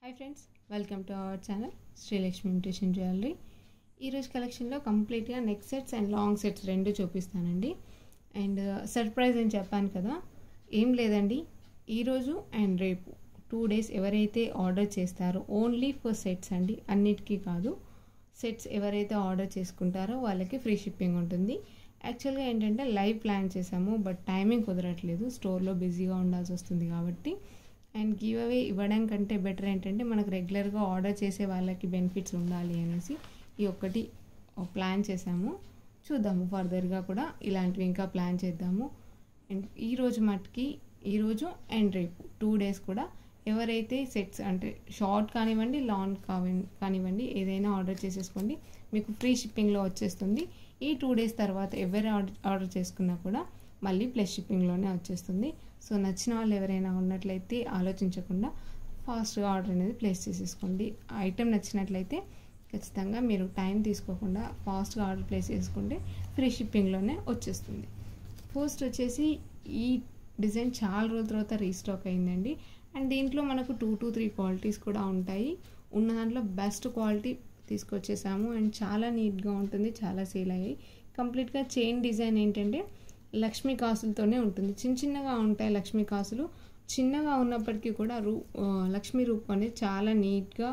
hi friends welcome to our channel Srilakshmi imitation jewellery ఈరోజు కలెక్షన్లో కంప్లీట్గా neck sets and long sets రెండు చూపిస్తానండి అండ్ సర్ప్రైజ్ అని చెప్పాను కదా ఏం లేదండి ఈరోజు అండ్ రేపు టూ డేస్ ఎవరైతే ఆర్డర్ చేస్తారో ఓన్లీ ఫర్ సెట్స్ అండి అన్నిటికీ కాదు సెట్స్ ఎవరైతే ఆర్డర్ చేసుకుంటారో వాళ్ళకి ఫ్రీ షిప్పింగ్ ఉంటుంది యాక్చువల్గా ఏంటంటే లైవ్ ప్లాన్ చేసాము బట్ టైమింగ్ కుదరట్లేదు స్టోర్లో బిజీగా ఉండాల్సి వస్తుంది కాబట్టి అండ్ గివ్ అవే ఇవ్వడం కంటే బెటర్ ఏంటంటే మనకు రెగ్యులర్గా ఆర్డర్ చేసే వాళ్ళకి బెనిఫిట్స్ ఉండాలి అనేసి ఈ ఒక్కటి ప్లాన్ చేసాము చూద్దాము ఫర్దర్గా కూడా ఇలాంటివి ఇంకా ప్లాన్ చేద్దాము అండ్ ఈరోజు మటుకి ఈరోజు అండ్ రేపు టూ డేస్ కూడా ఎవరైతే సెట్స్ అంటే షార్ట్ కానివ్వండి లాంగ్ కానివ్వండి ఏదైనా ఆర్డర్ చేసేసుకోండి మీకు ఫ్రీ షిప్పింగ్లో వచ్చేస్తుంది ఈ టూ డేస్ తర్వాత ఎవరు ఆర్డర్ ఆర్డర్ చేసుకున్నా కూడా మళ్ళీ ప్లస్ షిప్పింగ్లోనే వచ్చేస్తుంది సో నచ్చిన వాళ్ళు ఎవరైనా ఉన్నట్లయితే ఆలోచించకుండా ఫాస్ట్గా ఆర్డర్ అనేది ప్లేస్ చేసేసుకోండి ఐటెం నచ్చినట్లయితే ఖచ్చితంగా మీరు టైం తీసుకోకుండా ఫాస్ట్గా ఆర్డర్ ప్లేస్ చేసుకుంటే ఫ్రీ షిప్పింగ్లోనే వచ్చేస్తుంది ఫస్ట్ వచ్చేసి ఈ డిజైన్ చాలా రోజుల తర్వాత రీస్టాక్ అయిందండి అండ్ దీంట్లో మనకు టూ టు త్రీ క్వాలిటీస్ కూడా ఉంటాయి ఉన్న దాంట్లో బెస్ట్ క్వాలిటీ తీసుకొచ్చేసాము అండ్ చాలా నీట్గా ఉంటుంది చాలా సేల్ అయ్యాయి కంప్లీట్గా చైన్ డిజైన్ ఏంటంటే లక్ష్మీ కాసులతోనే ఉంటుంది చిన్న చిన్నగా ఉంటాయి లక్ష్మీ కాసులు చిన్నగా ఉన్నప్పటికీ కూడా రూ లక్ష్మీ రూపం అనేది చాలా నీట్గా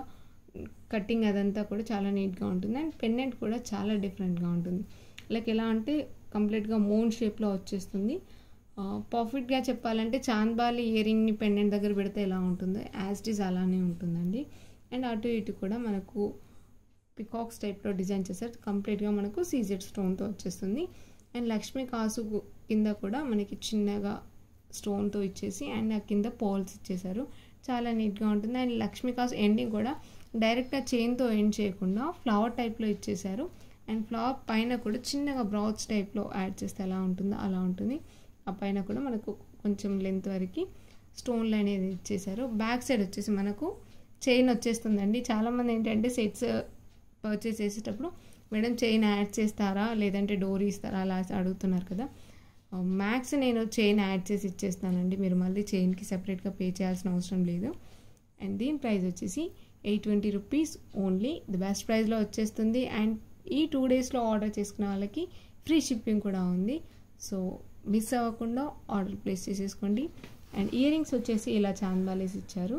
కటింగ్ అదంతా కూడా చాలా నీట్గా ఉంటుంది అండ్ పెన్నెంట్ కూడా చాలా డిఫరెంట్గా ఉంటుంది లైక్ ఎలా అంటే కంప్లీట్గా మోన్ షేప్లో వచ్చేస్తుంది పర్ఫెక్ట్గా చెప్పాలంటే చాంద్బాలి ఇయర్ రింగ్ని పెండెంట్ దగ్గర పెడితే ఎలా ఉంటుందో యాజ్ ఇట్ ఈస్ అలానే ఉంటుందండి అండ్ అటు ఇటు కూడా మనకు పికాక్స్ టైప్లో డిజైన్ చేశారు కంప్లీట్గా మనకు సీజెడ్ స్టోన్తో వచ్చేస్తుంది అండ్ లక్ష్మీ కాసు కింద కూడా మనకి చిన్నగా స్టోన్తో ఇచ్చేసి అండ్ ఆ కింద పోల్స్ ఇచ్చేసారు చాలా నీట్గా ఉంటుంది అండ్ లక్ష్మీ కాసు ఎండింగ్ కూడా డైరెక్ట్గా చైన్తో ఎండ్ చేయకుండా ఫ్లవర్ టైప్లో ఇచ్చేసారు అండ్ ఫ్లవర్ పైన కూడా చిన్నగా బ్రౌచ్ టైప్లో యాడ్ చేస్తే ఎలా ఉంటుందో అలా ఉంటుంది ఆ పైన కూడా మనకు కొంచెం లెంత్ వరకు స్టోన్లు అనేది ఇచ్చేసారు బ్యాక్ సైడ్ వచ్చేసి మనకు చైన్ వచ్చేస్తుందండి చాలామంది ఏంటంటే సెట్స్ పర్చేస్ చేసేటప్పుడు మేడం చైన్ యాడ్ చేస్తారా లేదంటే డోరీ ఇస్తారా అలా అడుగుతున్నారు కదా మ్యాక్స్ నేను చైన్ యాడ్ చేసి ఇచ్చేస్తానండి మీరు మళ్ళీ చైన్కి సపరేట్గా పే చేయాల్సిన అవసరం లేదు అండ్ దీని ప్రైస్ వచ్చేసి eight twenty rupees only the best ప్రైస్లో వచ్చేస్తుంది అండ్ ఈ టూ డేస్లో ఆర్డర్ చేసుకున్న వాళ్ళకి ఫ్రీ షిప్పింగ్ కూడా ఉంది సో మిస్ అవ్వకుండా ఆర్డర్ ప్లేస్ చేసేసుకోండి అండ్ ఇయర్ రింగ్స్ వచ్చేసి ఇలా చాంద్బాలీస్ ఇచ్చారు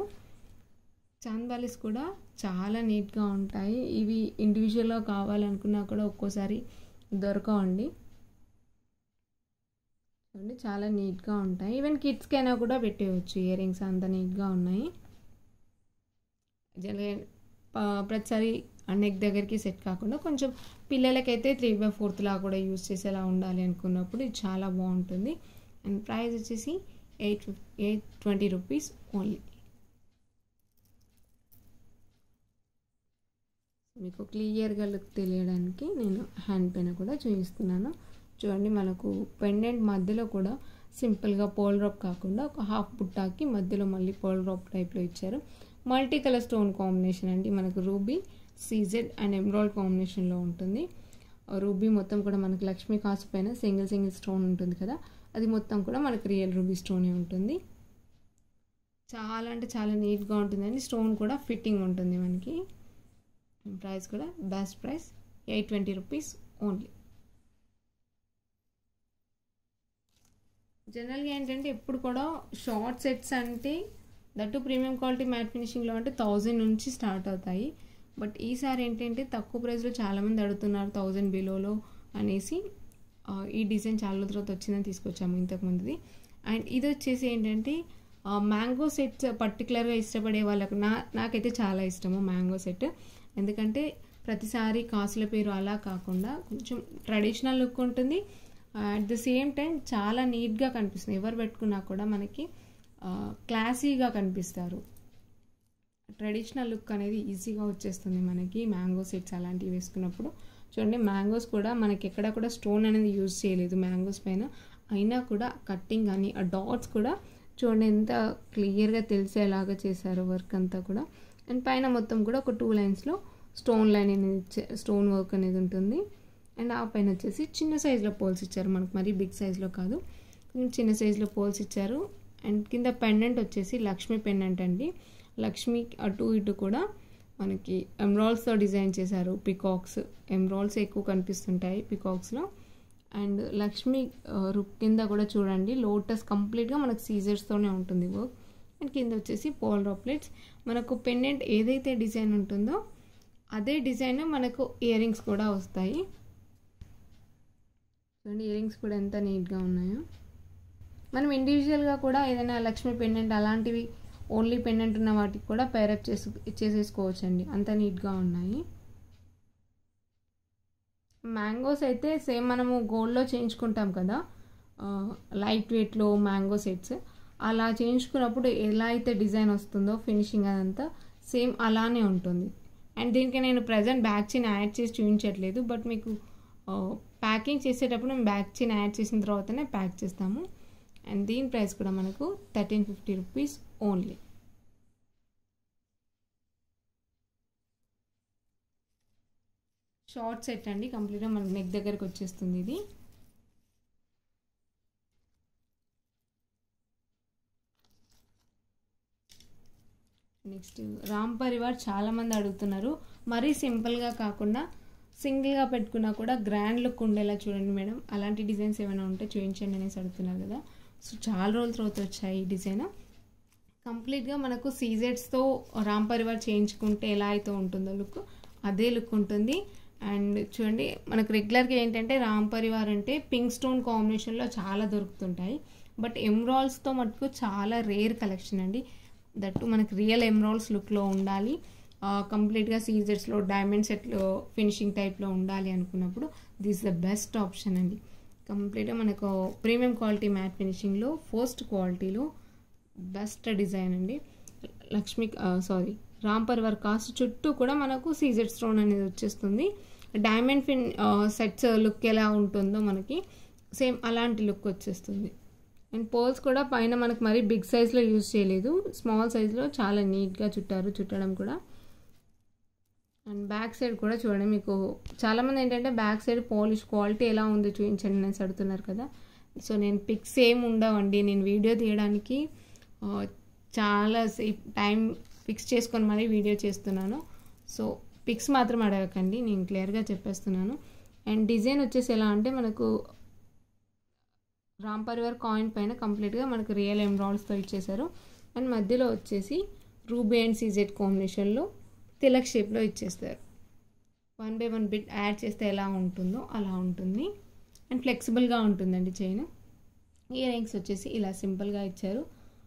చాంద్బాలీస్ కూడా చాలా నీట్గా ఉంటాయి ఇవి ఇండివిజువల్గా కావాలనుకున్నా కూడా ఒక్కోసారి దొరకవండి చూడండి చాలా నీట్గా ఉంటాయి ఈవెన్ కిడ్స్కైనా కూడా పెట్టేయచ్చు ఇయర్ రింగ్స్ అంత నీట్గా ఉన్నాయి ప్రతిసారి నెక్ దగ్గరికి సెట్ కాకుండా కొంచెం పిల్లలకైతే త్రీ బై ఫోర్త్ లా కూడా యూస్ చేసేలా ఉండాలి అనుకున్నప్పుడు ఇది చాలా బాగుంటుంది అండ్ ప్రైస్ వచ్చేసి eight eight twenty rupees only మీకు క్లియర్గా లుక్ తెలియడానికి నేను హ్యాండ్ పైన కూడా చూపిస్తున్నాను చూడండి మనకు పెండెంట్ మధ్యలో కూడా సింపుల్గా పోల్ డ్రాప్ కాకుండా ఒక హాఫ్ బుట్టాకి మధ్యలో మళ్ళీ పోల్ డ్రాప్ టైప్లో ఇచ్చారు మల్టీ కలర్ స్టోన్ కాంబినేషన్ అండి మనకు రూబీ సీజెడ్ అండ్ ఎమ్రాయిడ్ కాంబినేషన్లో ఉంటుంది రూబీ మొత్తం కూడా మనకు లక్ష్మీ కాసు పైన సింగిల్ సింగిల్ స్టోన్ ఉంటుంది కదా అది మొత్తం కూడా మనకు రియల్ రూబీ స్టోనే ఉంటుంది చాలా అంటే చాలా నీట్గా ఉంటుందండి స్టోన్ కూడా ఫిట్టింగ్ ఉంటుంది మనకి ప్రైస్ కూడా best price eight twenty rupees only జనరల్గా ఏంటంటే ఎప్పుడు కూడా షార్ట్ సెట్స్ అంటే దట్టు ప్రీమియం క్వాలిటీ మ్యాట్ ఫినిషింగ్లో అంటే థౌజండ్ నుంచి స్టార్ట్ అవుతాయి బట్ ఈసారి ఏంటంటే తక్కువ ప్రైస్లో చాలామంది అడుగుతున్నారు థౌజండ్ బిలోలో అనేసి ఈ డిజైన్ చాలా తర్వాత వచ్చిందని తీసుకొచ్చాము ఇంతకుముందుది అండ్ ఇది వచ్చేసి ఏంటంటే మ్యాంగో సెట్స్ పర్టికులర్గా ఇష్టపడే వాళ్ళకు నా నాకైతే చాలా ఇష్టము మ్యాంగో సెట్ ఎందుకంటే ప్రతిసారి కాసుల పేరు అలా కాకుండా కొంచెం ట్రెడిషనల్ లుక్ ఉంటుంది అట్ ద సేమ్ టైం చాలా నీట్గా కనిపిస్తుంది ఎవరు పెట్టుకున్నా కూడా మనకి క్లాసీగా కనిపిస్తారు ట్రెడిషనల్ లుక్ అనేది ఈజీగా వచ్చేస్తుంది మనకి మ్యాంగో సెట్స్ అలాంటివి వేసుకున్నప్పుడు చూడండి మ్యాంగోస్ కూడా మనకి ఎక్కడ కూడా స్టోన్ అనేది యూజ్ చేయలేదు మ్యాంగోస్ పైన అయినా కూడా కట్టింగ్ కానీ ఆ డాట్స్ కూడా చూడండి ఎంత క్లియర్గా తెలిసేలాగా చేశారు వర్క్ అంతా కూడా అండ్ పైన మొత్తం కూడా ఒక టూ లైన్స్లో స్టోన్ లైన్ అనేది స్టోన్ వర్క్ అనేది ఉంటుంది అండ్ ఆ పైన వచ్చేసి చిన్న సైజులో పోల్స్ ఇచ్చారు మనకు మరీ బిగ్ సైజులో కాదు చిన్న సైజులో పోల్స్ ఇచ్చారు అండ్ కింద పెండెంట్ వచ్చేసి లక్ష్మీ పెండెంట్ అండి లక్ష్మి అటు ఇటు కూడా మనకి ఎమ్రాల్స్తో డిజైన్ చేశారు పికాక్స్ ఎమ్రాల్స్ ఎక్కువ కనిపిస్తుంటాయి పికాక్స్లో అండ్ లక్ష్మి రుక్ కింద కూడా చూడండి లోటస్ కంప్లీట్గా మనకు సీజర్స్తోనే ఉంటుంది వర్క్ అండ్ కింద వచ్చేసి పోల్ డ్రాప్లెట్స్ మనకు పెండెంట్ ఏదైతే డిజైన్ ఉంటుందో అదే డిజైన్ మనకు ఇయర్ రింగ్స్ కూడా వస్తాయి చూడండి ఇయర్ రింగ్స్ కూడా ఎంత నీట్గా ఉన్నాయో మనం ఇండివిజువల్గా కూడా ఏదైనా లక్ష్మి పెండెంట్ అలాంటివి ఓన్లీ పెండెంట్ ఉన్న వాటికి కూడా పేరప్ చేసు చేసేసుకోవచ్చండి అంత నీట్గా ఉన్నాయి మ్యాంగోస్ అయితే సేమ్ మనము గోల్డ్లో చేయించుకుంటాం కదా లైట్ వెయిట్లో మ్యాంగో సెట్స్ అలా చేయించుకున్నప్పుడు ఎలా అయితే డిజైన్ వస్తుందో ఫినిషింగ్ అదంతా సేమ్ అలానే ఉంటుంది అండ్ దీనికి నేను ప్రజెంట్ బ్యాక్ చైన్ యాడ్ చేసి చూపించట్లేదు బట్ మీకు ప్యాకింగ్ చేసేటప్పుడు మేము బ్యాక్ చైన్ యాడ్ చేసిన తర్వాతనే ప్యాక్ చేస్తాము అండ్ దీని ప్రైస్ కూడా మనకు thirteen fifty rupees only short set అండి కంప్లీట్గా మనకి నెక్ దగ్గరకు వచ్చేస్తుంది ఇది నెక్స్ట్ రామ్ పరివార్ చాలామంది అడుగుతున్నారు మరీ సింపుల్గా కాకుండా సింగిల్గా పెట్టుకున్నా కూడా గ్రాండ్ లుక్ ఉండేలా చూడండి మేడం అలాంటి డిజైన్స్ ఏమైనా ఉంటే చూపించండి అనేసి అడుగుతున్నారు కదా సో చాలా రోజుల తర్వాత వచ్చాయి ఈ డిజైన్ కంప్లీట్గా మనకు సీజెట్స్తో రామ్ పరివార్ చేయించుకుంటే ఎలా అయితే ఉంటుందో లుక్ అదే లుక్ ఉంటుంది అండ్ చూడండి మనకు రెగ్యులర్గా ఏంటంటే రామ్ పరివార్ అంటే పింక్ స్టోన్ కాంబినేషన్లో చాలా దొరుకుతుంటాయి బట్ ఎమ్రాల్స్తో మటుకు చాలా రేర్ కలెక్షన్ అండి దట్టు మనకి రియల్ ఎమ్రాల్స్ లుక్లో ఉండాలి కంప్లీట్గా సీజర్స్లో డైమండ్ సెట్లో ఫినిషింగ్ టైప్లో ఉండాలి అనుకున్నప్పుడు దిస్ ద బెస్ట్ ఆప్షన్ అండి కంప్లీట్గా మనకు ప్రీమియం క్వాలిటీ మ్యాట్ ఫినిషింగ్లో ఫస్ట్ క్వాలిటీలో బెస్ట్ డిజైన్ అండి లక్ష్మి సారీ రామ్ పరివార్ కాస్ట్ చుట్టూ కూడా మనకు సీజర్ స్టోన్ అనేది వచ్చేస్తుంది డైమండ్ ఫిన్ సెట్స్ లుక్ ఎలా ఉంటుందో మనకి సేమ్ అలాంటి లుక్ వచ్చేస్తుంది అండ్ పోల్స్ కూడా పైన మనకు మరీ బిగ్ సైజ్లో యూజ్ చేయలేదు స్మాల్ సైజ్లో చాలా నీట్గా చుట్టారు చుట్టడం కూడా అండ్ బ్యాక్ సైడ్ కూడా చూడండి మీకు చాలామంది ఏంటంటే బ్యాక్ సైడ్ పాలిష్ క్వాలిటీ ఎలా ఉందో చూపించండి అనేసి అడుగుతున్నారు కదా సో నేను పిక్స్ ఏం ఉండవండి నేను వీడియో తీయడానికి చాలా సేపు టైం ఫిక్స్ చేసుకొని మరీ వీడియో చేస్తున్నాను సో పిక్స్ మాత్రం అడగకండి నేను క్లియర్గా చెప్పేస్తున్నాను అండ్ డిజైన్ వచ్చేసి ఎలా అంటే మనకు రామ్ పరివార్ కాయిన్ పైన కంప్లీట్గా మనకు రియల్ ఎమ్రాల్స్తో ఇచ్చేసారు అండ్ మధ్యలో వచ్చేసి రూబీ అండ్ సీజెడ్ కాంబినేషన్లో తిలక్ షేప్లో ఇచ్చేస్తారు one by one bit add చేస్తే ఎలా ఉంటుందో అలా ఉంటుంది అండ్ ఫ్లెక్సిబుల్గా ఉంటుందండి చైన్ ఇయర్ రింగ్స్ వచ్చేసి ఇలా సింపుల్గా ఇచ్చారు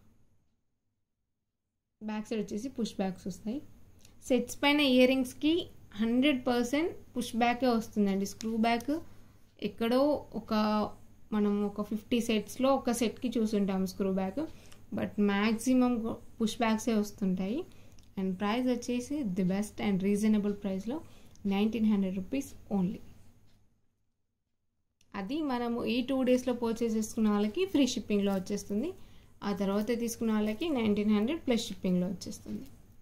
బ్యాక్ సైడ్ వచ్చేసి పుష్ బ్యాక్స్ వస్తాయి సెట్స్ పైన ఇయర్ రింగ్స్కి హండ్రెడ్ పర్సెంట్ పుష్ బ్యాకే వస్తుందండి స్క్రూ బ్యాక్ ఎక్కడో ఒక మనం ఒక ఫిఫ్టీ సెట్స్లో ఒక సెట్కి చూసుంటాం screw back but maximum push బ్యాక్సే వస్తుంటాయి అండ్ ప్రైస్ వచ్చేసి ది బెస్ట్ అండ్ రీజనబుల్ ప్రైస్లో నైన్టీన్ హండ్రెడ్ రూపీస్ ఓన్లీ అది మనము ఈ టూ డేస్లో పర్చేస్ చేసుకున్న వాళ్ళకి ఫ్రీ షిప్పింగ్లో వచ్చేస్తుంది ఆ తర్వాత తీసుకున్న వాళ్ళకి నైన్టీన్ హండ్రెడ్ ప్లస్ షిప్పింగ్లో వచ్చేస్తుంది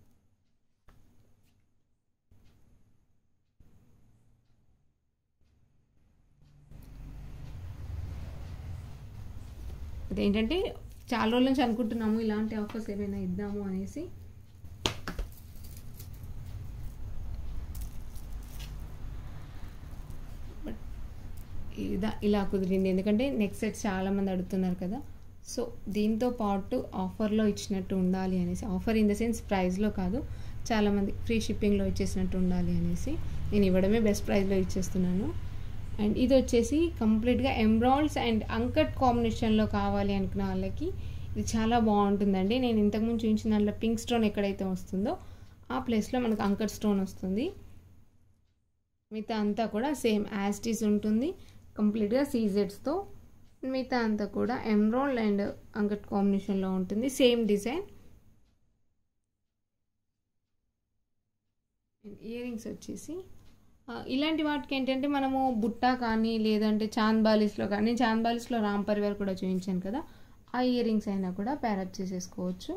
అదేంటంటే చాలా రోజుల నుంచి అనుకుంటున్నాము ఇలాంటి ఆఫర్స్ ఏమైనా ఇద్దాము అనేసి బట్ ఇదా ఇలా కుదిరింది ఎందుకంటే నెక్స్ట్ సెట్ చాలామంది అడుగుతున్నారు కదా సో దీంతో పాటు ఆఫర్లో ఇచ్చినట్టు ఉండాలి అనేసి ఆఫర్ ఇన్ ద సెన్స్ ప్రైస్లో కాదు చాలామంది ఫ్రీ షిప్పింగ్లో ఇచ్చేసినట్టు ఉండాలి అనేసి నేను ఇవ్వడమే బెస్ట్ ప్రైస్లో ఇచ్చేస్తున్నాను అండ్ ఇది వచ్చేసి కంప్లీట్గా ఎంబ్రాయిడ్స్ అండ్ అంకట్ కాంబినేషన్లో కావాలి అనుకున్న వాళ్ళకి ఇది చాలా బాగుంటుందండి నేను ఇంతకుముందు చూపించిన దాంట్లో పింక్ స్టోన్ ఎక్కడైతే వస్తుందో ఆ ప్లేస్లో మనకు అంకట్ స్టోన్ వస్తుంది మిగతా అంతా కూడా సేమ్ యాస్టీస్ ఉంటుంది కంప్లీట్గా సీజెడ్స్తో మిగతా అంతా కూడా ఎమ్రాల్డ్ అండ్ అంకట్ కాంబినేషన్లో ఉంటుంది సేమ్ డిజైన్ ఇయర్ రింగ్స్ వచ్చేసి ఇలాంటి వాటికి ఏంటంటే మనము బుట్ట కానీ లేదంటే చాంద్ బాలిస్లో కానీ చాంద్ బాలిస్లో రామ్ పరివార్ కూడా చూపించాను కదా ఆ ఇయర్ రింగ్స్ అయినా కూడా ప్యారప్ చేసేసుకోవచ్చు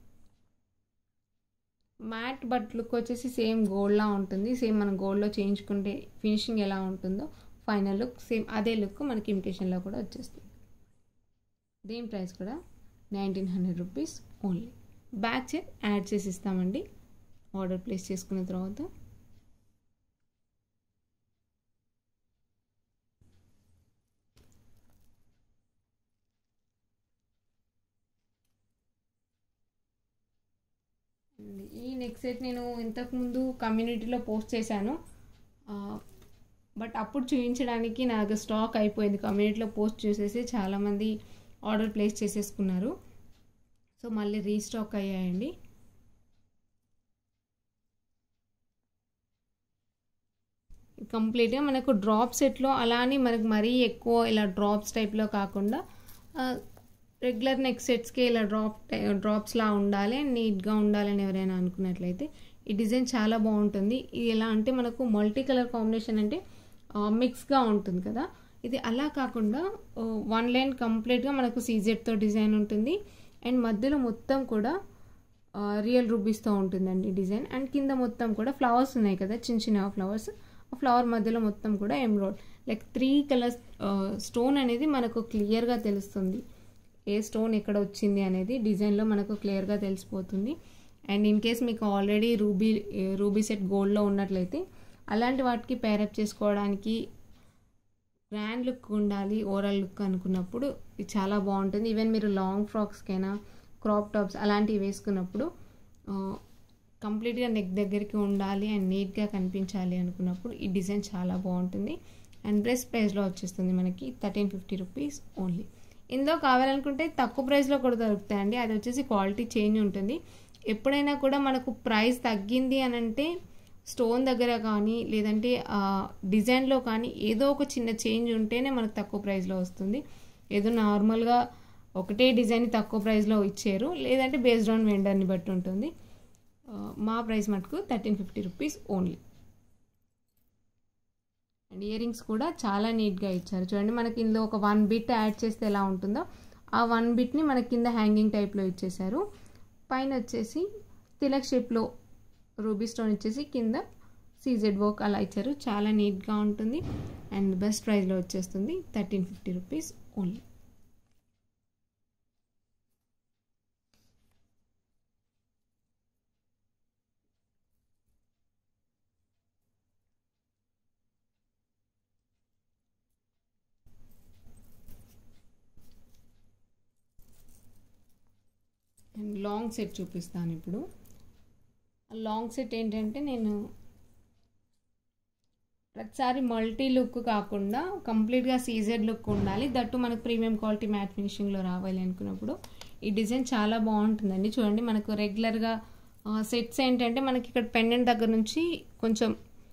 మ్యాట్ బట్ లుక్ వచ్చేసి సేమ్ గోల్డ్లా ఉంటుంది సేమ్ మనం గోల్డ్లో చేయించుకుంటే ఫినిషింగ్ ఎలా ఉంటుందో ఫైనల్ లుక్ సేమ్ అదే లుక్ మనకి ఇమిటేషన్లో కూడా వచ్చేస్తుంది దీని ప్రైస్ కూడా nineteen hundred rupees only back chain add చేసి ఇస్తామండి ఆర్డర్ ప్లేస్ చేసుకున్న తర్వాత ఈ నెక్ సెట్ నేను ఇంతకుముందు కమ్యూనిటీలో పోస్ట్ చేశాను బట్ అప్పుడు చూపించడానికి నాకు స్టాక్ అయిపోయింది కమ్యూనిటీలో పోస్ట్ చేసేసి చాలామంది ఆర్డర్ ప్లేస్ చేసేసుకున్నారు సో మళ్ళీ రీస్టాక్ అయ్యాయండి కంప్లీట్గా మనకు డ్రాప్ సెట్లో అలానే మనకు మరీ ఎక్కువ ఇలా డ్రాప్స్ టైప్లో కాకుండా రెగ్యులర్ నెక్ సెట్స్కి ఇలా డ్రాప్ డ్రాప్స్లా ఉండాలి అండ్ నీట్గా ఉండాలని ఎవరైనా అనుకున్నట్లయితే ఈ డిజైన్ చాలా బాగుంటుంది ఇది ఎలా అంటే మనకు మల్టీ కలర్ కాంబినేషన్ అంటే మిక్స్గా ఉంటుంది కదా ఇది అలా కాకుండా వన్ లైన్ కంప్లీట్గా మనకు సీజెడ్తో డిజైన్ ఉంటుంది అండ్ మధ్యలో మొత్తం కూడా రియల్ రూబీస్తో ఉంటుందండి డిజైన్ అండ్ కింద మొత్తం కూడా ఫ్లవర్స్ ఉన్నాయి కదా చిన్న చిన్న ఫ్లవర్స్ ఆ ఫ్లవర్ మధ్యలో మొత్తం కూడా emerald like three colours stone అనేది మనకు క్లియర్గా తెలుస్తుంది ఏ స్టోన్ ఎక్కడ వచ్చింది అనేది డిజైన్లో మనకు క్లియర్గా తెలిసిపోతుంది అండ్ ఇన్ కేస్ మీకు ఆల్రెడీ రూబీ రూబీ సెట్ గోల్డ్లో ఉన్నట్లయితే అలాంటి వాటికి పేరప్ చేసుకోవడానికి గ్రాండ్ లుక్ ఉండాలి ఓవరాల్ లుక్ అనుకున్నప్పుడు ఇది చాలా బాగుంటుంది ఈవెన్ మీరు లాంగ్ ఫ్రాక్స్కైనా క్రాప్ టాప్స్ అలాంటివి వేసుకున్నప్పుడు కంప్లీట్గా నెక్ దగ్గరికి ఉండాలి అండ్ నీట్గా కనిపించాలి అనుకున్నప్పుడు ఈ డిజైన్ చాలా బాగుంటుంది అండ్ బ్రెస్ట్ ప్రైస్లో వచ్చేస్తుంది మనకి థర్టీన్ ఫిఫ్టీ రూపీస్ ఓన్లీ ఇందులో కావాలనుకుంటే తక్కువ ప్రైస్లో కూడా దొరుకుతాయండి అది వచ్చేసి క్వాలిటీ చేంజ్ ఉంటుంది ఎప్పుడైనా కూడా మనకు ప్రైస్ తగ్గింది అని అంటే స్టోన్ దగ్గర కానీ లేదంటే డిజైన్లో కానీ ఏదో ఒక చిన్న చేంజ్ ఉంటేనే మనకు తక్కువ ప్రైస్లో వస్తుంది ఏదో నార్మల్గా ఒకటే డిజైన్ తక్కువ ప్రైస్లో ఇచ్చారు లేదంటే బేస్డ్ ఆన్ వెండర్ని బట్టి ఉంటుంది మా ప్రైస్ మటుకు thirteen fifty rupees only and ear rings కూడా చాలా నీట్గా ఇచ్చారు చూడండి మనకి ఇందులో ఒక వన్ బిట్ యాడ్ చేస్తే ఎలా ఉంటుందో ఆ వన్ బిట్ని మనకి కింద హ్యాంగింగ్ టైప్లో ఇచ్చేసారు పైన వచ్చేసి తిలక్ షేప్లో రూబీ స్టోన్ ఇచ్చేసి కింద సీజెడ్ వర్క్ అలా ఇచ్చారు చాలా నీట్గా ఉంటుంది అండ్ బెస్ట్ ప్రైస్లో వచ్చేస్తుంది thirteen fifty rupees only and long set చూపిస్తాను ఇప్పుడు లాంగ్ సెట్ ఏంటంటే నేను ప్రతిసారి మల్టీ లుక్ కాకుండా కంప్లీట్గా సీజెడ్ లుక్ ఉండాలి దట్టు మనకు ప్రీమియం క్వాలిటీ మ్యాట్ ఫినిషింగ్లో రావాలి అనుకున్నప్పుడు ఈ డిజైన్ చాలా బాగుంటుందండి చూడండి మనకు రెగ్యులర్గా సెట్స్ ఏంటంటే మనకి ఇక్కడ పెండెంట్ దగ్గర నుంచి కొంచెం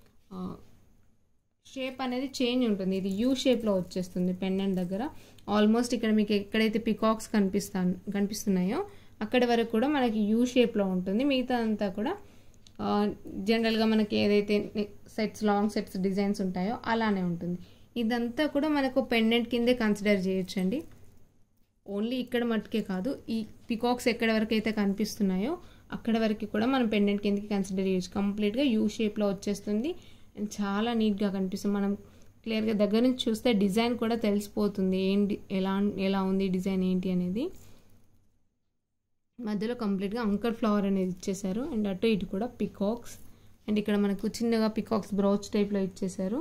షేప్ అనేది చేంజ్ ఉంటుంది ఇది యూ షేప్లో వచ్చేస్తుంది పెండెంట్ దగ్గర ఆల్మోస్ట్ ఇక్కడ మీకు ఎక్కడైతే పికాక్స్ కనిపిస్తా కనిపిస్తున్నాయో అక్కడి వరకు కూడా మనకి యూ షేప్లో ఉంటుంది మిగతా అంతా కూడా జనరల్గా మనకి ఏదైతే సెట్స్ లాంగ్ సెట్స్ డిజైన్స్ ఉంటాయో అలానే ఉంటుంది ఇదంతా కూడా మనకు పెండెంట్ కిందే కన్సిడర్ చేయొచ్చండి ఓన్లీ ఇక్కడ మట్టుకే కాదు ఈ పికాక్స్ ఎక్కడ వరకు అయితే కనిపిస్తున్నాయో అక్కడ వరకు కూడా మనం పెండెంట్ కిందకి కన్సిడర్ చేయొచ్చు కంప్లీట్గా యూ షేప్లో వచ్చేస్తుంది అండ్ చాలా నీట్గా కనిపిస్తుంది మనం క్లియర్గా దగ్గర నుంచి చూస్తే డిజైన్ కూడా తెలిసిపోతుంది ఏంటి ఎలా ఎలా ఉంది డిజైన్ ఏంటి అనేది మధ్యలో కంప్లీట్గా అంకర్ ఫ్లవర్ అనేది ఇచ్చేసారు అండ్ అటు ఇటు కూడా పికాక్స్ అండ్ ఇక్కడ మనకు చిన్నగా పికాక్స్ బ్రౌచ్ టైప్లో ఇచ్చేసారు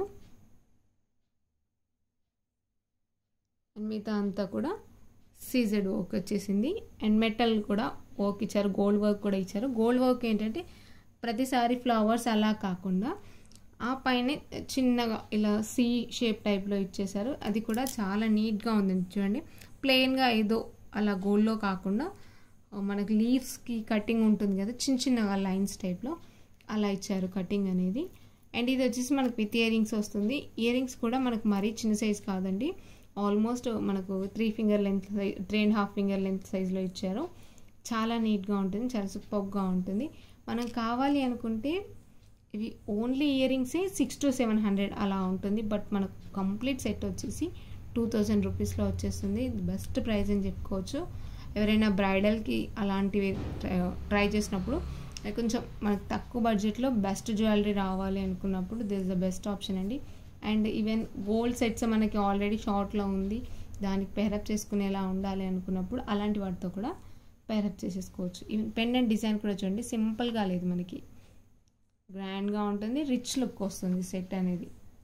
అండ్ మిగతా అంతా కూడా సీజెడ్ వర్క్ వచ్చేసింది అండ్ మెటల్ కూడా వర్క్ ఇచ్చారు గోల్డ్ వర్క్ కూడా ఇచ్చారు గోల్డ్ వర్క్ ఏంటంటే ప్రతిసారి ఫ్లవర్స్ అలా కాకుండా ఆ పైన చిన్నగా ఇలా సి షేప్ టైప్లో ఇచ్చేసారు అది కూడా చాలా నీట్గా ఉంది చూడండి ప్లెయిన్గా ఏదో అలా గోల్డ్లో కాకుండా మనకి లీవ్స్కి కటింగ్ ఉంటుంది కదా చిన్న చిన్నగా లైన్స్ టైప్లో అలా ఇచ్చారు కటింగ్ అనేది అండ్ ఇది వచ్చేసి మనకు విత్ ఇయర్ రింగ్స్ వస్తుంది ఇయర్ రింగ్స్ కూడా మనకు మరీ చిన్న సైజ్ కాదండి ఆల్మోస్ట్ మనకు three finger length size three and half finger length సైజ్లో ఇచ్చారు చాలా నీట్గా ఉంటుంది చాలా సూపర్గా ఉంటుంది మనం కావాలి అనుకుంటే ఇవి ఓన్లీ ఇయర్ రింగ్సే సిక్స్ టు సెవెన్ హండ్రెడ్ అలా ఉంటుంది బట్ మనకు కంప్లీట్ సెట్ వచ్చేసి టూ థౌజండ్ రూపీస్లో వచ్చేస్తుంది బెస్ట్ ప్రైస్ అని చెప్పుకోవచ్చు ఎవరైనా బ్రైడల్కి అలాంటివి ట్రై చేసినప్పుడు కొంచెం మనకు తక్కువ బడ్జెట్లో బెస్ట్ జ్యువెలరీ రావాలి అనుకున్నప్పుడు దిస్ ద బెస్ట్ ఆప్షన్ అండి అండ్ ఈవెన్ గోల్డ్ సెట్స్ మనకి ఆల్రెడీ షార్ట్లో ఉంది దానికి పేరప్ చేసుకునేలా ఉండాలి అనుకున్నప్పుడు అలాంటి వాటితో కూడా పేరప్ చేసేసుకోవచ్చు ఈవెన్ పెండెంట్ డిజైన్ కూడా చూడండి సింపుల్గా లేదు మనకి గ్రాండ్గా ఉంటుంది రిచ్ లుక్ వస్తుంది సెట్ అనేది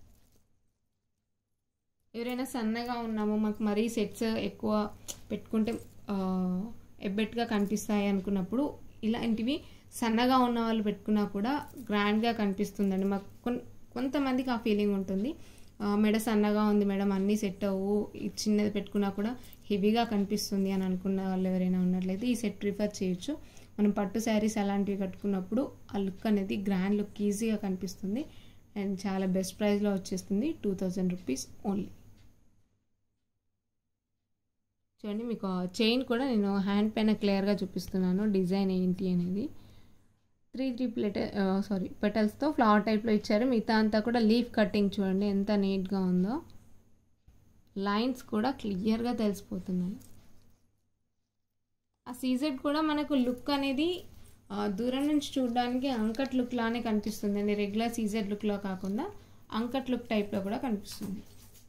ఎవరైనా సన్నగా ఉన్నాము మాకు మరీ సెట్స్ ఎక్కువ పెట్టుకుంటే ఎబ్బెట్గా కనిపిస్తాయి అనుకున్నప్పుడు ఇలాంటివి సన్నగా ఉన్న వాళ్ళు పెట్టుకున్నా కూడా గ్రాండ్గా కనిపిస్తుందండి మాకు కొన్ కొంతమందికి ఆ ఫీలింగ్ ఉంటుంది మెడ సన్నగా ఉంది మేడం అన్నీ సెట్ అవ్వు చిన్నది పెట్టుకున్నా కూడా హెవీగా కనిపిస్తుంది అని అనుకున్న వాళ్ళు ఎవరైనా ఉన్నట్లయితే ఈ సెట్ ప్రిఫర్ చేయొచ్చు మనం పట్టు శారీస్ అలాంటివి కట్టుకున్నప్పుడు ఆ లుక్ అనేది గ్రాండ్ లుక్ ఈజీగా కనిపిస్తుంది అండ్ చాలా బెస్ట్ ప్రైస్లో వచ్చేస్తుంది టూ థౌజండ్ రూపీస్ ఓన్లీ చూడండి మీకు చైన్ కూడా నేను హ్యాండ్ పైన క్లియర్గా చూపిస్తున్నాను డిజైన్ ఏంటి అనేది త్రీ త్రీ ప్లేట సారీ పెటల్స్తో ఫ్లవర్ టైప్లో ఇచ్చారు మిగతా అంతా కూడా లీఫ్ కటింగ్ చూడండి ఎంత నీట్గా ఉందో లైన్స్ కూడా క్లియర్గా తెలిసిపోతున్నాయి ఆ సీజెడ్ కూడా మనకు లుక్ అనేది దూరం నుంచి చూడడానికి అంకట్ లుక్ లానే కనిపిస్తుంది అండి రెగ్యులర్ సీజెడ్ లుక్లో కాకుండా అంకట్ లుక్ టైప్లో కూడా కనిపిస్తుంది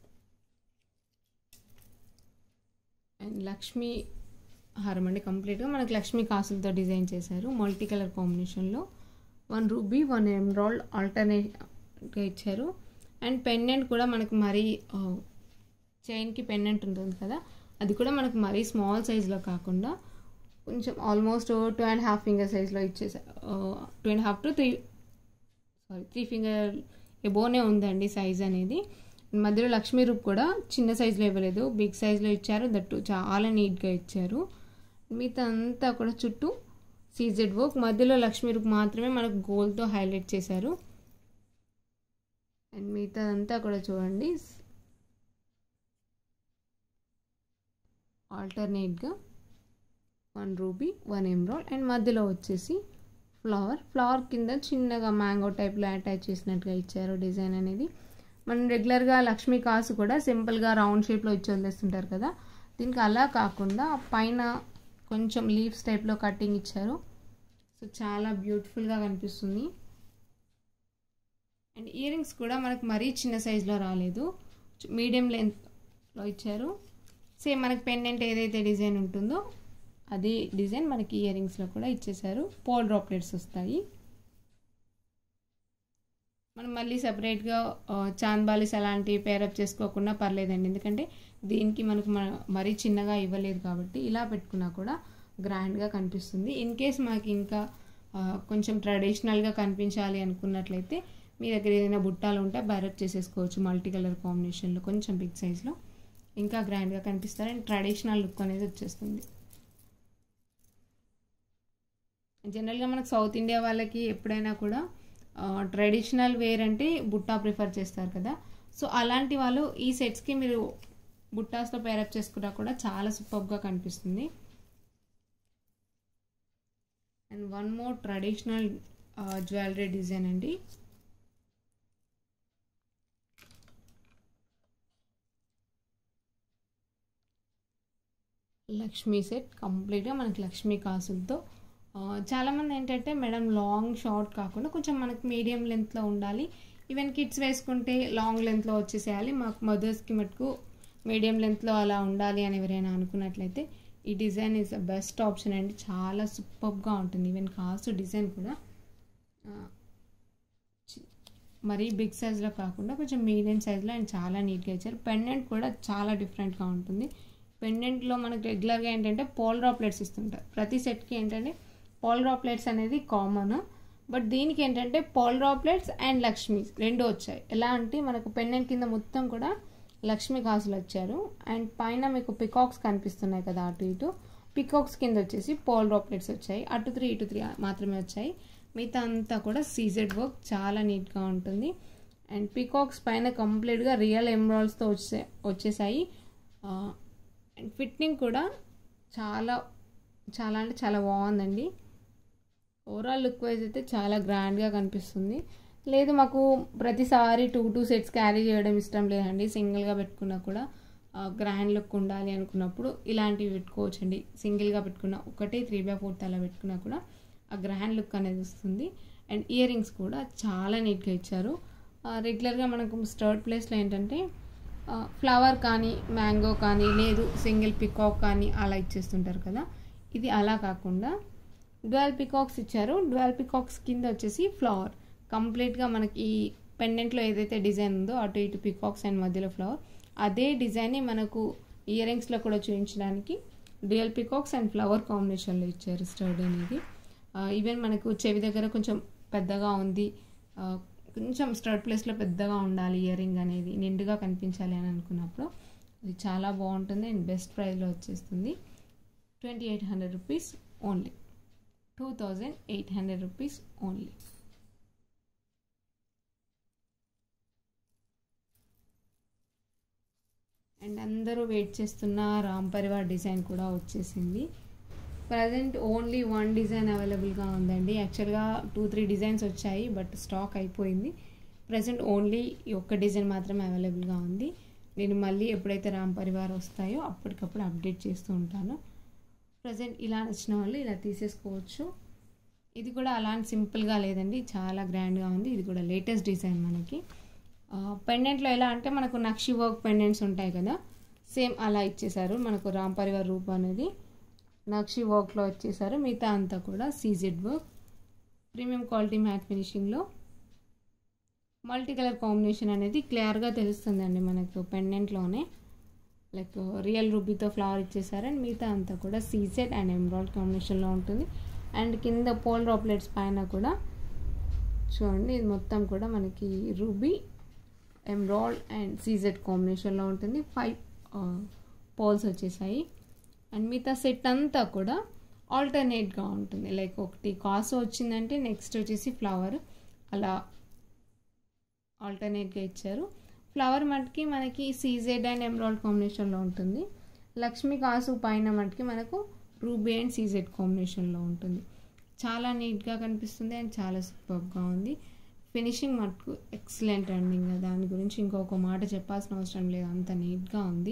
అండ్ లక్ష్మీ హారం అండి కంప్లీట్గా మనకి లక్ష్మీ కాసులతో డిజైన్ చేశారు మల్టీ కలర్ కాంబినేషన్లో వన్ రూబీ వన్ ఎమ్రాల్డ్ ఆల్టర్నేట్గా ఇచ్చారు అండ్ పెండెంట్ కూడా మనకు మరీ చైన్కి పెండెంట్ ఉంటుంది కదా అది కూడా మనకు మరీ స్మాల్ సైజ్లో కాకుండా కొంచెం almost two and half finger సైజ్లో ఇచ్చేసారు two and half to three sorry three finger ఎబోనే ఉందండి సైజ్ అనేది మధ్యలో లక్ష్మీ రూప్ కూడా చిన్న సైజులో ఇవ్వలేదు బిగ్ సైజులో ఇచ్చారు దట్టు చాలా నీట్గా ఇచ్చారు మిగతా అంతా కూడా చుట్టూ సీజెడ్ వర్క్ మధ్యలో లక్ష్మీ రూప్ మాత్రమే మనకు గోల్డ్తో హైలైట్ చేశారు అండ్ మిగతా అంతా కూడా చూడండి ఆల్టర్నేట్గా one ruby one emerald and మధ్యలో వచ్చేసి ఫ్లవర్ ఫ్లవర్ కింద చిన్నగా మ్యాంగో టైప్లో అటాచ్ చేసినట్టుగా ఇచ్చారు డిజైన్ అనేది మనం రెగ్యులర్గా లక్ష్మీ కాసు కూడా సింపుల్గా రౌండ్ షేప్లో ఇచ్చి వదిలేస్తుంటారు కదా దీనికి అలా కాకుండా పైన కొంచెం లీవ్స్ టైప్లో కటింగ్ ఇచ్చారు సో చాలా బ్యూటిఫుల్గా కనిపిస్తుంది అండ్ ఇయర్ రింగ్స్ కూడా మనకు మరీ చిన్న సైజులో రాలేదు మీడియం లెంత్లో ఇచ్చారు సేమ్ మనకి పెండెంట్ ఏదైతే డిజైన్ ఉంటుందో అది డిజైన్ మనకి ఇయర్ రింగ్స్లో కూడా ఇచ్చేసారు పోల్ డ్రాప్లెట్స్ వస్తాయి మనం మళ్ళీ సపరేట్గా చాంద్బాలిస్ అలాంటివి పేరప్ చేసుకోకుండా పర్లేదండి ఎందుకంటే దీనికి మనకు మరీ చిన్నగా ఇవ్వలేదు కాబట్టి ఇలా పెట్టుకున్నా కూడా గ్రాండ్గా కనిపిస్తుంది ఇన్ కేస్ మాకు ఇంకా కొంచెం ట్రెడిషనల్గా కనిపించాలి అనుకున్నట్లయితే మీ దగ్గర ఏదైనా బుట్టాలు ఉంటే బైరప్ చేసేసుకోవచ్చు మల్టీ కలర్ కాంబినేషన్లో కొంచెం బిగ్ సైజ్లో ఇంకా గ్రాండ్గా కనిపిస్తారు అండ్ ట్రెడిషనల్ లుక్ అనేది వచ్చేస్తుంది జనరల్గా మనకు సౌత్ ఇండియా వాళ్ళకి ఎప్పుడైనా కూడా ట్రెడిషనల్ వేర్ అంటే బుట్టా ప్రిఫర్ చేస్తారు కదా సో అలాంటి వాళ్ళు ఈ సెట్స్కి మీరు బుట్టాస్తో పేరప్ చేసుకున్నా కూడా చాలా సూపర్గా కనిపిస్తుంది and one more traditional jewellery design అండి లక్ష్మీ సెట్ కంప్లీట్గా మనకి లక్ష్మీ కాసులతో చాలామంది ఏంటంటే మేడం లాంగ్ షార్ట్ కాకుండా కొంచెం మనకి మీడియం లెంత్లో ఉండాలి ఈవెన్ కిడ్స్ వేసుకుంటే లాంగ్ లెంత్లో వచ్చేసేయాలి మాకు మదర్స్కి మటుకు మీడియం లెంత్లో అలా ఉండాలి అని ఎవరైనా అనుకున్నట్లయితే ఈ design is the best option అండి చాలా సూపర్గా ఉంటుంది ఈవెన్ కాస్ట్ డిజైన్ కూడా మరీ బిగ్ సైజ్లో కాకుండా కొంచెం మీడియం సైజ్లో అండ్ చాలా నీట్గా ఇచ్చారు పెండెంట్ కూడా చాలా డిఫరెంట్గా ఉంటుంది పెండెంట్లో మనకు రెగ్యులర్గా ఏంటంటే పోల్ డ్రాప్లెట్స్ ఇస్తుంటారు ప్రతి సెట్కి ఏంటంటే పోల్ డ్రాప్లెట్స్ అనేది కామన్ బట్ దీనికి ఏంటంటే పోల్ డ్రాప్లెట్స్ అండ్ లక్ష్మీ రెండు వచ్చాయి ఎలా అంటే మనకు పెండెంట్ కింద మొత్తం కూడా లక్ష్మీ కాసులు వచ్చారు అండ్ పైన మీకు పికాక్స్ కనిపిస్తున్నాయి కదా అటు ఇటు పికాక్స్ కింద వచ్చేసి పోల్ డ్రాప్లెట్స్ వచ్చాయి అటు త్రీ ఇటు త్రీ మాత్రమే వచ్చాయి మిగతా అంతా కూడా సీజెడ్ వర్క్ చాలా నీట్గా ఉంటుంది అండ్ పికాక్స్ పైన కంప్లీట్గా రియల్ ఎమరాల్స్తో వచ్చే వచ్చేసాయి అండ్ ఫిట్టింగ్ కూడా చాలా చాలా అంటే చాలా బాగుందండి ఓవరాల్ లుక్ వైజ్ అయితే చాలా గ్రాండ్గా కనిపిస్తుంది లేదు మాకు ప్రతిసారి టూ టూ సెట్స్ క్యారీ చేయడం ఇష్టం లేదండి సింగిల్గా పెట్టుకున్నా కూడా గ్రాండ్ లుక్ ఉండాలి అనుకున్నప్పుడు ఇలాంటివి పెట్టుకోవచ్చండి సింగిల్గా పెట్టుకున్న ఒకటే త్రీ బై ఫోర్త్ అలా పెట్టుకున్నా కూడా ఆ గ్రాండ్ లుక్ అనేది వస్తుంది అండ్ ఇయర్ రింగ్స్ కూడా చాలా నీట్గా ఇచ్చారు రెగ్యులర్గా మనకు స్టర్ట్ ప్లేస్లో ఏంటంటే ఫ్లవర్ కానీ మ్యాంగో కానీ లేదు సింగిల్ పికాక్ కానీ అలా ఇచ్చేస్తుంటారు కదా ఇది అలా కాకుండా డ్వెల్ పికాక్స్ ఇచ్చారు డ్వెల్ పికాక్స్ కింద వచ్చేసి ఫ్లవర్ కంప్లీట్గా మనకి ఈ పెండెంట్లో ఏదైతే డిజైన్ ఉందో అటు ఇటు పికాక్స్ అండ్ మధ్యలో ఫ్లవర్ అదే డిజైన్ని మనకు ఇయర్ రింగ్స్లో కూడా చూపించడానికి డ్యూయల్ పికాక్స్ అండ్ ఫ్లవర్ కాంబినేషన్లో ఇచ్చారు స్టర్డ్ అనేది ఈవెన్ మనకు చెవి దగ్గర కొంచెం పెద్దగా ఉంది కొంచెం స్టర్డ్ ప్లేస్లో పెద్దగా ఉండాలి ఇయర్ రింగ్ అనేది నిండుగా కనిపించాలి అని అనుకున్నప్పుడు ఇది చాలా బాగుంటుంది అండ్ బెస్ట్ ప్రైస్లో వచ్చేస్తుంది twenty eight hundred rupees only two thousand eight hundred rupees only and అందరూ వెయిట్ చేస్తున్న రామ్ పరివార్ డిజైన్ కూడా వచ్చేసింది ప్రజెంట్ ఓన్లీ వన్ డిజైన్ అవైలబుల్గా ఉందండి యాక్చువల్గా టూ త్రీ డిజైన్స్ వచ్చాయి బట్ స్టాక్ అయిపోయింది ప్రజెంట్ ఓన్లీ ఈ ఒక్క డిజైన్ మాత్రమే అవైలబుల్గా ఉంది నేను మళ్ళీ ఎప్పుడైతే రామ్ పరివార్ వస్తాయో అప్పటికప్పుడు అప్డేట్ చేస్తూ ఉంటాను ప్రజెంట్ ఇలా నచ్చిన వాళ్ళు ఇలా తీసేసుకోవచ్చు ఇది కూడా అలాంటి సింపుల్గా లేదండి చాలా గ్రాండ్గా ఉంది ఇది కూడా లేటెస్ట్ డిజైన్ మనకి పెండెంట్లో ఎలా అంటే మనకు నక్షి వర్క్ పెండెంట్స్ ఉంటాయి కదా సేమ్ అలా ఇచ్చేసారు మనకు రామ్ పరివార్ రూప్ అనేది నక్షి వర్క్లో వచ్చేసారు మిగతా అంతా కూడా CZ work premium quality matte ఫినిషింగ్లో మల్టీ కలర్ కాంబినేషన్ అనేది క్లియర్గా తెలుస్తుందండి మనకు పెండెంట్లోనే లైక్ రియల్ రూబీతో ఫ్లవర్ ఇచ్చేసారు అండ్ మిగతా అంతా కూడా సీజెడ్ అండ్ ఎమ్రాయిడ్ కాంబినేషన్లో ఉంటుంది అండ్ కింద పోల్ డ్రాప్లెట్స్ పైన కూడా చూడండి ఇది మొత్తం కూడా మనకి రూబీ ఎమ్రాయిడ్ అండ్ సీజెడ్ కాంబినేషన్లో ఉంటుంది ఫైవ్ పోల్స్ వచ్చేసాయి అండ్ మిగతా సెట్ అంతా కూడా ఆల్టర్నేట్గా ఉంటుంది లైక్ ఒకటి కాసు వచ్చిందంటే నెక్స్ట్ వచ్చేసి ఫ్లవర్ అలా ఆల్టర్నేట్గా ఇచ్చారు ఫ్లవర్ మటుకి మనకి సీజెడ్ అండ్ ఎమ్రాయిడ్ కాంబినేషన్లో ఉంటుంది లక్ష్మీ కాసు పైన మటుకి మనకు రూబీ అండ్ సీజెడ్ కాంబినేషన్లో ఉంటుంది చాలా నీట్గా కనిపిస్తుంది అండ్ చాలా సూపర్గా ఉంది ఫినిషింగ్ మటుకు ఎక్సలెంట్ అండి ఇంకా దాని గురించి ఇంకొక మాట చెప్పాల్సిన అవసరం లేదు అంత నీట్గా ఉంది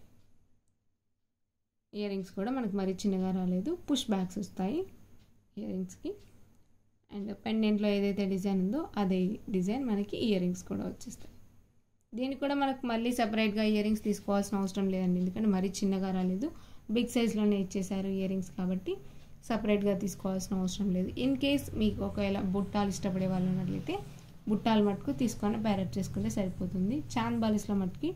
ఇయర్ రింగ్స్ కూడా మనకు మరి చిన్నగా రాలేదు పుష్ బ్యాగ్స్ వస్తాయి ఇయర్ రింగ్స్కి అండ్ పెండెంట్లో ఏదైతే డిజైన్ ఉందో అదే డిజైన్ మనకి ఇయర్ రింగ్స్ కూడా వచ్చేస్తాయి దీనికి కూడా మనకు మళ్ళీ సపరేట్గా ఇయర్ రింగ్స్ తీసుకోవాల్సిన అవసరం లేదండి ఎందుకంటే మరీ చిన్నగా రాలేదు బిగ్ సైజ్లోనే ఇచ్చేసారు ఇయర్ రింగ్స్ కాబట్టి సపరేట్గా తీసుకోవాల్సిన అవసరం లేదు ఇన్ కేస్ మీకు ఒకవేళ బుట్టాలు ఇష్టపడే వాళ్ళు ఉన్నట్లయితే బుట్టాలు మటుకు తీసుకొని బ్యారెట్ చేసుకుంటే సరిపోతుంది చాంద్ బాలిస్లో మటుకి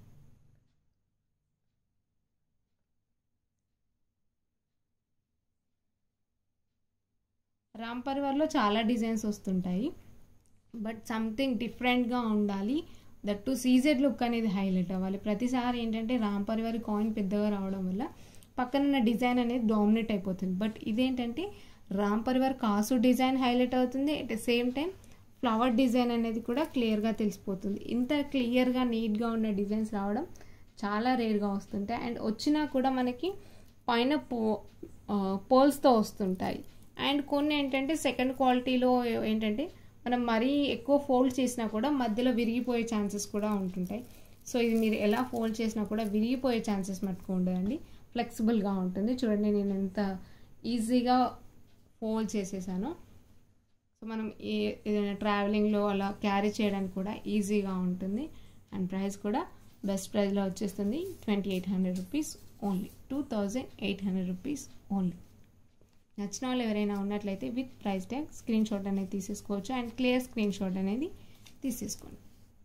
రామ్ పరివార్లో చాలా డిజైన్స్ వస్తుంటాయి బట్ సంథింగ్ డిఫరెంట్గా ఉండాలి దట్ టు సీజెడ్ లుక్ అనేది హైలైట్ అవ్వాలి ప్రతిసారి ఏంటంటే రామ్ పరివారి కాయిన్ పెద్దగా రావడం వల్ల పక్కనున్న డిజైన్ అనేది డామినేట్ అయిపోతుంది బట్ ఇదేంటంటే రామ్ పరివార్ కాసు డిజైన్ హైలైట్ అవుతుంది at the same time flower design అనేది కూడా క్లియర్గా తెలిసిపోతుంది ఇంత క్లియర్గా నీట్గా ఉన్న డిజైన్స్ రావడం చాలా రేర్గా వస్తుంటాయి అండ్ వచ్చినా కూడా మనకి పైన పో పోల్స్తో వస్తుంటాయి అండ్ కొన్ని ఏంటంటే సెకండ్ క్వాలిటీలో ఏంటంటే మనం మరీ ఎక్కువ ఫోల్డ్ చేసినా కూడా మధ్యలో విరిగిపోయే ఛాన్సెస్ కూడా ఉంటుంటాయి సో ఇది మీరు ఎలా ఫోల్డ్ చేసినా కూడా విరిగిపోయే ఛాన్సెస్ మట్టుకు ఉండదండి ఫ్లెక్సిబుల్గా ఉంటుంది చూడండి నేను ఎంత ఈజీగా ఫోల్డ్ చేసేసాను సో మనం ఏ ఏదైనా ట్రావెలింగ్లో అలా క్యారీ చేయడానికి కూడా ఈజీగా ఉంటుంది అండ్ ప్రైస్ కూడా బెస్ట్ ప్రైస్లో వచ్చేస్తుంది twenty eight hundred rupees only two thousand eight hundred rupees only నచ్చిన వాళ్ళు ఎవరైనా ఉన్నట్లయితే with price tag screenshot అనేది తీసేసుకోవచ్చు అండ్ క్లియర్ స్క్రీన్ షాట్ అనేది తీసేసుకోండి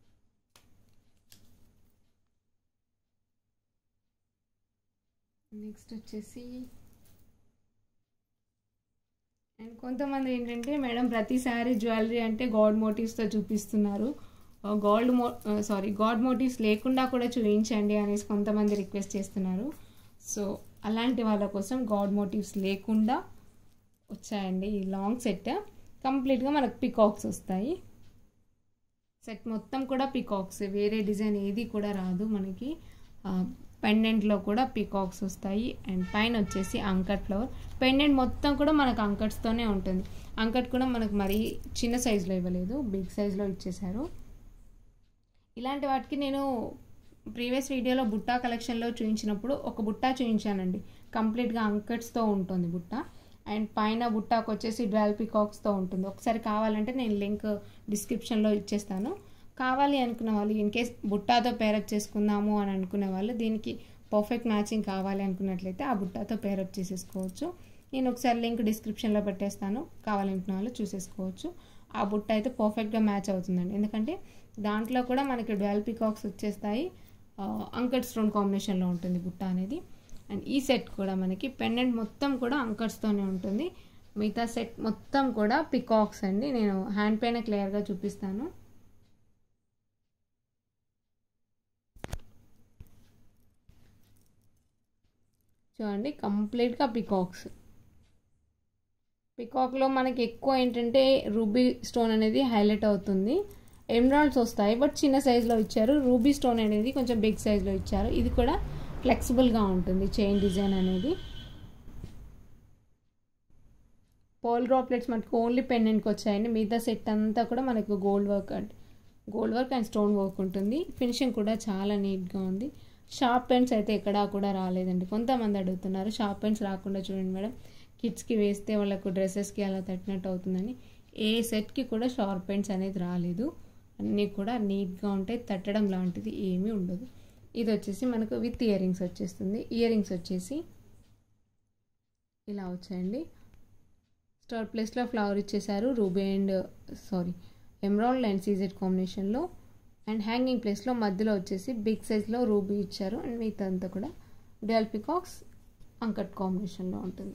నెక్స్ట్ వచ్చేసి అండ్ కొంతమంది ఏంటంటే మేడం ప్రతిసారి జ్యువెలరీ అంటే గాడ్ మోటివ్స్తో చూపిస్తున్నారు గోల్డ్ మో సారీ గాడ్ మోటివ్స్ లేకుండా కూడా చూపించండి అనేసి కొంతమంది రిక్వెస్ట్ చేస్తున్నారు సో అలాంటి వాళ్ళ కోసం గాడ్ మోటివ్స్ లేకుండా వచ్చాయండి ఈ లాంగ్ సెట్ కంప్లీట్గా మనకు పికాక్స్ వస్తాయి సెట్ మొత్తం కూడా పికాక్స్ వేరే డిజైన్ ఏది కూడా రాదు మనకి పెండెంట్లో కూడా పికాక్స్ వస్తాయి అండ్ పైన వచ్చేసి అంకట్ ఫ్లవర్ పెండెంట్ మొత్తం కూడా మనకు అంకట్స్తోనే ఉంటుంది అంకట్ కూడా మనకు మరీ చిన్న సైజులో ఇవ్వలేదు బిగ్ సైజులో ఇచ్చేసారు ఇలాంటి వాటికి నేను ప్రీవియస్ వీడియోలో బుట్టా కలెక్షన్లో చూపించినప్పుడు ఒక బుట్టా చూపించానండి కంప్లీట్గా అంకట్స్తో ఉంటుంది బుట్ట అండ్ పైన బుట్టాకు వచ్చేసి డ్వెల్ పికాక్స్తో ఉంటుంది ఒకసారి కావాలంటే నేను లింక్ డిస్క్రిప్షన్లో ఇచ్చేస్తాను కావాలి అనుకున్న వాళ్ళు ఇన్ కేస్ బుట్టాతో పేరప్ చేసుకుందాము అని అనుకునే వాళ్ళు దీనికి పర్ఫెక్ట్ మ్యాచింగ్ కావాలి అనుకున్నట్లయితే ఆ బుట్టాతో పేరప్ చేసేసుకోవచ్చు నేను ఒకసారి లింక్ డిస్క్రిప్షన్లో పెట్టేస్తాను కావాలనుకున్న వాళ్ళు చూసేసుకోవచ్చు ఆ బుట్ట అయితే పర్ఫెక్ట్గా మ్యాచ్ అవుతుందండి ఎందుకంటే దాంట్లో కూడా మనకి డ్వెల్ పికాక్స్ వచ్చేస్తాయి అంకట్ స్టోన్ కాంబినేషన్లో ఉంటుంది బుట్ట అనేది అండ్ ఈ సెట్ కూడా మనకి పెండెంట్ మొత్తం కూడా అంకట్స్తోనే ఉంటుంది మిగతా సెట్ మొత్తం కూడా పికాక్స్ అండి నేను హ్యాండ్ పైన క్లియర్గా చూపిస్తాను చూడండి కంప్లీట్గా పికాక్స్ పికాక్లో మనకి ఎక్కువ ఏంటంటే రూబీ స్టోన్ అనేది హైలైట్ అవుతుంది ఎమరాల్డ్స్ వస్తాయి బట్ చిన్న సైజులో ఇచ్చారు రూబీ స్టోన్ అనేది కొంచెం బిగ్ సైజులో ఇచ్చారు ఇది కూడా ఫ్లెక్సిబుల్గా ఉంటుంది చైన్ డిజైన్ అనేది పోల్ డ్రాప్లెట్స్ మనకి ఓన్లీ పెండెంట్కి వచ్చాయండి మిగతా సెట్ అంతా కూడా మనకు gold work gold work and stone work ఉంటుంది ఫినిషింగ్ కూడా చాలా నీట్గా ఉంది షార్ప్ పెన్స్ అయితే ఎక్కడా కూడా రాలేదండి కొంతమంది అడుగుతున్నారు షార్ప్ పెన్స్ రాకుండా చూడండి మేడం కిడ్స్కి వేస్తే వాళ్ళకు డ్రెస్సెస్కి అలా తట్టినట్టు అవుతుందని ఏ సెట్కి కూడా షార్ప్ పెన్స్ అనేది రాలేదు అన్నీ కూడా నీట్గా ఉంటాయి తట్టడం లాంటిది ఏమీ ఉండదు ఇది వచ్చేసి మనకు విత్ ఇయర్ రింగ్స్ వచ్చేస్తుంది ఇయర్ రింగ్స్ వచ్చేసి ఇలా వచ్చాయండి స్టార్ ప్లేస్లో ఫ్లవర్ ఇచ్చేసారు ruby and sorry emerald and CZ కాంబినేషన్లో అండ్ హ్యాంగింగ్ ప్లేస్లో మధ్యలో వచ్చేసి బిగ్ సైజ్లో రూబీ ఇచ్చారు అండ్ మిగతా అంతా కూడా డ్వెల్ పికాక్స్ అంకట్ కాంబినేషన్లో ఉంటుంది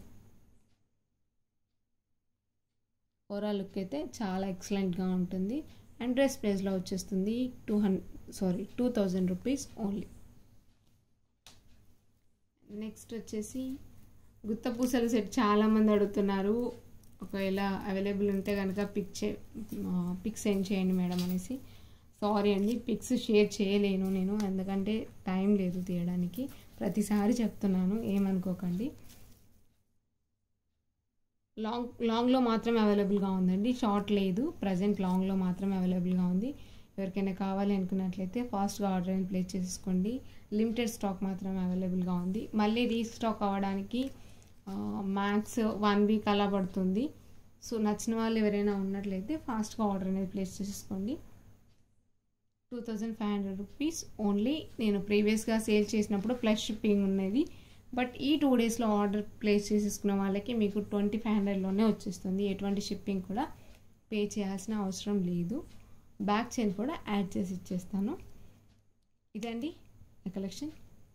ఓవరాల్ లుక్ అయితే చాలా ఎక్సలెంట్గా ఉంటుంది అండ్ డ్రెస్ ప్రైస్లో వచ్చేస్తుంది two hundred sorry two thousand rupees only next వచ్చేసి గుత్తపూసలు సెట్ చాలామంది అడుగుతున్నారు ఒకవేళ అవైలబుల్ ఉంటే కనుక పిక్ చే పిక్ సెండ్ చేయండి మేడం అనేసి సారీ అండి పిక్స్ షేర్ చేయలేను నేను ఎందుకంటే టైం లేదు తీయడానికి ప్రతిసారి చెప్తున్నాను ఏమనుకోకండి లాంగ్ లాంగ్లో మాత్రమే అవైలబుల్గా ఉందండి షార్ట్ లేదు ప్రజెంట్ లాంగ్లో మాత్రమే అవైలబుల్గా ఉంది ఎవరికైనా కావాలి అనుకున్నట్లయితే ఫాస్ట్గా ఆర్డర్ అని ప్లేస్ చేసుకోండి లిమిటెడ్ స్టాక్ మాత్రమే అవైలబుల్గా ఉంది మళ్ళీ రీస్టాక్ అవ్వడానికి మ్యాక్స్ వన్ వీక్ అలా పడుతుంది సో నచ్చిన వాళ్ళు ఎవరైనా ఉన్నట్లయితే ఫాస్ట్గా ఆర్డర్ అనేది ప్లేస్ చేసుకోండి two thousand five hundred rupees only నేను ప్రీవియస్గా సేల్ చేసినప్పుడు ప్లస్ షిప్పింగ్ ఉన్నది బట్ ఈ టూ డేస్లో ఆర్డర్ ప్లేస్ చేసేసుకున్న వాళ్ళకి మీకు ట్వంటీ ఫైవ్ హండ్రెడ్లోనే వచ్చేస్తుంది ఎటువంటి షిప్పింగ్ కూడా పే చేయాల్సిన అవసరం లేదు బ్యాక్ చైన్ కూడా యాడ్ చేసి ఇచ్చేస్తాను ఇదండి నా కలెక్షన్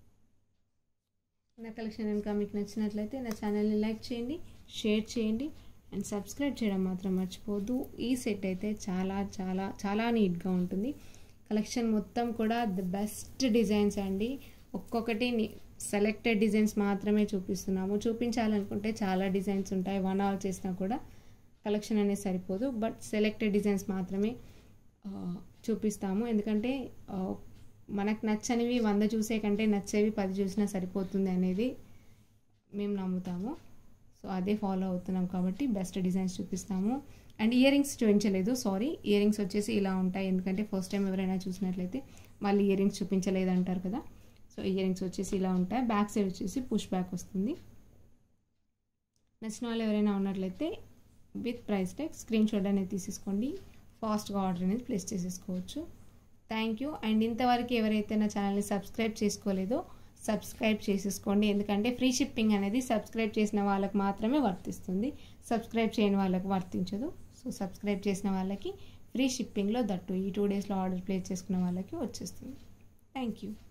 నా కలెక్షన్ కనుక మీకు నచ్చినట్లయితే నా ఛానల్ని లైక్ చేయండి షేర్ చేయండి అండ్ సబ్స్క్రైబ్ చేయడం మాత్రం మర్చిపోవద్దు ఈ సెట్ అయితే చాలా చాలా చాలా నీట్గా ఉంటుంది కలెక్షన్ మొత్తం కూడా ది బెస్ట్ డిజైన్స్ అండి ఒక్కొక్కటి సెలెక్టెడ్ డిజైన్స్ మాత్రమే చూపిస్తున్నాము చూపించాలనుకుంటే చాలా డిజైన్స్ ఉంటాయి వన్ అవర్ చేసినా కూడా కలెక్షన్ అనేది సరిపోదు బట్ సెలెక్టెడ్ డిజైన్స్ మాత్రమే చూపిస్తాము ఎందుకంటే మనకు నచ్చనివి వంద చూసే కంటే నచ్చేవి పది చూసినా సరిపోతుంది అనేది మేము నమ్ముతాము సో అదే ఫాలో అవుతున్నాం కాబట్టి బెస్ట్ డిజైన్స్ చూపిస్తాము అండ్ ఇయర్ రింగ్స్ చూపించలేదు సారీ ఇయర్ రింగ్స్ వచ్చేసి ఇలా ఉంటాయి ఎందుకంటే ఫస్ట్ టైం ఎవరైనా చూసినట్లయితే వాళ్ళు ఇయర్ రింగ్స్ చూపించలేదు అంటారు కదా సో ఇయర్ రింగ్స్ వచ్చేసి ఇలా ఉంటాయి బ్యాక్ సైడ్ వచ్చేసి పుష్ బ్యాక్ వస్తుంది నచ్చిన వాళ్ళు ఎవరైనా ఉన్నట్లయితే with price tag screenshot అనేది తీసేసుకోండి ఫాస్ట్గా ఆర్డర్ అనేది ప్లేస్ చేసేసుకోవచ్చు థ్యాంక్ యూ అండ్ ఇంతవరకు ఎవరైతే నా ఛానల్ని సబ్స్క్రైబ్ చేసుకోలేదో సబ్స్క్రైబ్ చేసేసుకోండి ఎందుకంటే ఫ్రీ షిప్పింగ్ అనేది సబ్స్క్రైబ్ చేసిన వాళ్ళకి మాత్రమే వర్తిస్తుంది సబ్స్క్రైబ్ చేయని వాళ్ళకి వర్తించదు సో సబ్స్క్రైబ్ చేసిన వాళ్ళకి ఫ్రీ షిప్పింగ్లో దట్టు ఈ టూ డేస్లో ఆర్డర్ ప్లేస్ చేసుకున్న వాళ్ళకి వచ్చేస్తుంది థ్యాంక్ యూ